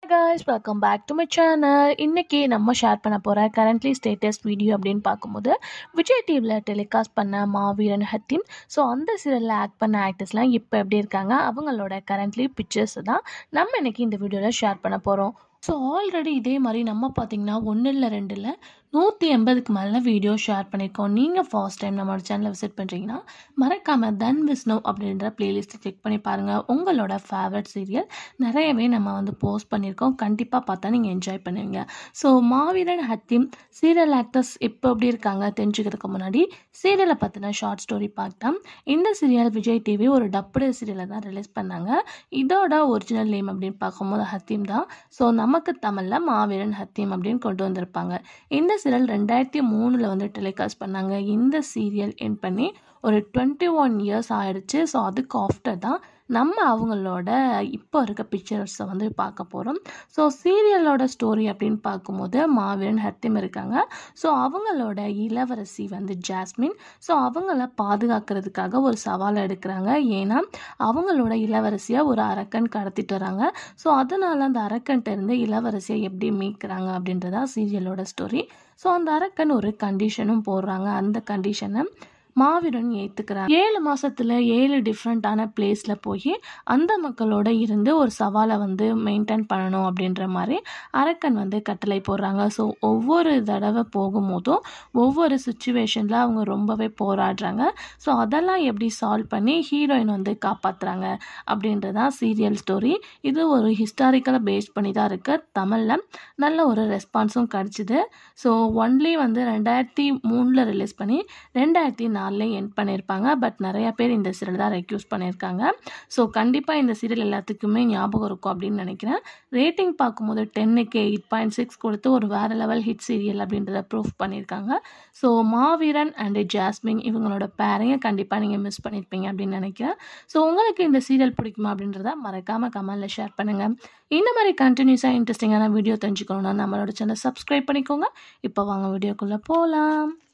guys welcome back to my channel இன்றைக்கி நம்ம share பண்ண போகிற கரண்ட்லி ஸ்டேட்டஸ் வீடியோ அப்படின்னு பார்க்கும்போது விஜய் டிவியில் டெலிகாஸ்ட் பண்ண மாவீரன் ஹத்திம் ஸோ அந்த சீரியலில் ஆக்ட் பண்ண ஆக்டர்ஸ்லாம் இப்போ எப்படி இருக்காங்க அவங்களோட கரண்ட்லி பிக்சர்ஸ் தான் நம்ம இன்னைக்கு இந்த வீடியோவில் ஷேர் பண்ண போகிறோம் ஸோ ஆல்ரெடி இதே மாதிரி நம்ம பார்த்தீங்கன்னா ஒன்று இல்லை ரெண்டு இல்லை நூற்றி எண்பதுக்கு மேலே வீடியோ ஷேர் பண்ணியிருக்கோம் நீங்கள் ஃபர்ஸ்ட் டைம் நம்மளோட சேனலை விசிட் பண்ணுறீங்கன்னா மறக்காமல் தன் விஷ்ணு அப்படின்ற பிளேலிஸ்ட்டை செக் பண்ணி பாருங்கள் உங்களோட ஃபேவரட் சீரியல் நிறையவே நம்ம வந்து போஸ்ட் பண்ணியிருக்கோம் கண்டிப்பாக பார்த்தா நீங்கள் என்ஜாய் பண்ணுவீங்க ஸோ மாவீரன் ஹத்திம் சீரியல் ஆக்டர்ஸ் இப்போ எப்படி இருக்காங்க தெரிஞ்சுக்கிறதுக்கு முன்னாடி சீரியலை பற்றின ஷார்ட் ஸ்டோரி பார்க்கலாம் இந்த சீரியல் விஜய் டிவி ஒரு டப்புடு சீரியலை தான் ரிலீஸ் பண்ணாங்க இதோட ஒரிஜினல் நேம் அப்படின்னு பார்க்கும்போது ஹத்தீம் தான் ஸோ நமக்கு தமிழில் மாவீரன் ஹத்தீம் அப்படின்னு கொண்டு வந்திருப்பாங்க இந்த சீரியல் ரெண்டாயிரத்தி மூணில் வந்து டெலிகாஸ்ட் பண்ணாங்க இந்த சீரியல் என் பண்ணி ஒரு டுவெண்ட்டி ஒன் இயர்ஸ் ஆயிடுச்சு ஸோ அதுக்கு ஆஃப்டர் தான் நம்ம அவங்களோட இப்போ இருக்க பிக்சர்ஸை வந்து பார்க்க போகிறோம் ஸோ சீரியலோட ஸ்டோரி அப்படின்னு பார்க்கும்போது மாவீரன் ஹத்திம் இருக்காங்க ஸோ அவங்களோட இளவரசி வந்து ஜாஸ்மின் ஸோ அவங்கள பாதுகாக்கிறதுக்காக ஒரு சவாலை எடுக்கிறாங்க ஏன்னா அவங்களோட இளவரசியை ஒரு அரக்கன் கடத்திட்டு வராங்க ஸோ அதனால் அந்த அரக்கன்ட்ட இருந்து இளவரசியை எப்படி மீட்கிறாங்க அப்படின்றதா சீரியலோட ஸ்டோரி ஸோ அந்த அரக்கன் ஒரு கண்டிஷனும் போடுறாங்க அந்த கண்டிஷனை மாவீரன் ஏற்றுக்கிறாங்க ஏழு மாசத்துல ஏழு டிஃப்ரெண்ட்டான பிளேஸில் போய் அந்த மக்களோட இருந்து ஒரு சவாலை வந்து மெயின்டைன் பண்ணணும் அப்படின்ற மாதிரி அரக்கன் வந்து கட்டளை போடுறாங்க ஸோ ஒவ்வொரு தடவை போகும்போதும் ஒவ்வொரு சுச்சுவேஷனில் அவங்க ரொம்பவே போராடுறாங்க ஸோ அதெல்லாம் எப்படி சால்வ் பண்ணி ஹீரோயின் வந்து காப்பாற்றுறாங்க அப்படின்றதான் சீரியல் ஸ்டோரி இது ஒரு ஹிஸ்டாரிக்கலை பேஸ் பண்ணி தான் இருக்கு தமிழில் நல்ல ஒரு ரெஸ்பான்ஸும் கிடச்சிது ஸோ ஒன்லி வந்து ரெண்டாயிரத்தி மூணில் ரிலீஸ் பண்ணி ரெண்டாயிரத்தி நாலில் என் பண்ணியிருப்பாங்க பட் நிறைய பேர் இந்த சீரியல் தான் ரெக்யூஸ் பண்ணியிருக்காங்க ஸோ கண்டிப்பாக இந்த சீரியல் எல்லாத்துக்குமே ஞாபகம் இருக்கும் அப்படின்னு நினைக்கிறேன் ரேட்டிங் பார்க்கும்போது டென்னுக்கு எயிட் பாயிண்ட் சிக்ஸ் கொடுத்து ஒரு வேறு லெவல் ஹிட் சீரியல் அப்படின்றத ப்ரூஃப் பண்ணியிருக்காங்க ஸோ மாவீரன் அண்டு ஜாஸ்மின் இவங்களோட பேரையும் கண்டிப்பாக நீங்கள் மிஸ் பண்ணியிருப்பீங்க அப்படின்னு நினைக்கிறேன் ஸோ உங்களுக்கு இந்த சீரியல் பிடிக்குமா அப்படின்றத மறக்காமல் கமெண்டில் ஷேர் பண்ணுங்கள் இந்த மாதிரி கண்டினியூஸாக இன்ட்ரெஸ்டிங்கான வீடியோ தெரிஞ்சுக்கணுன்னா நம்மளோட சேனல் சப்ஸ்கிரைப் பண்ணிக்கோங்க இப்போ வாங்க வீடியோக்குள்ளே போகலாம்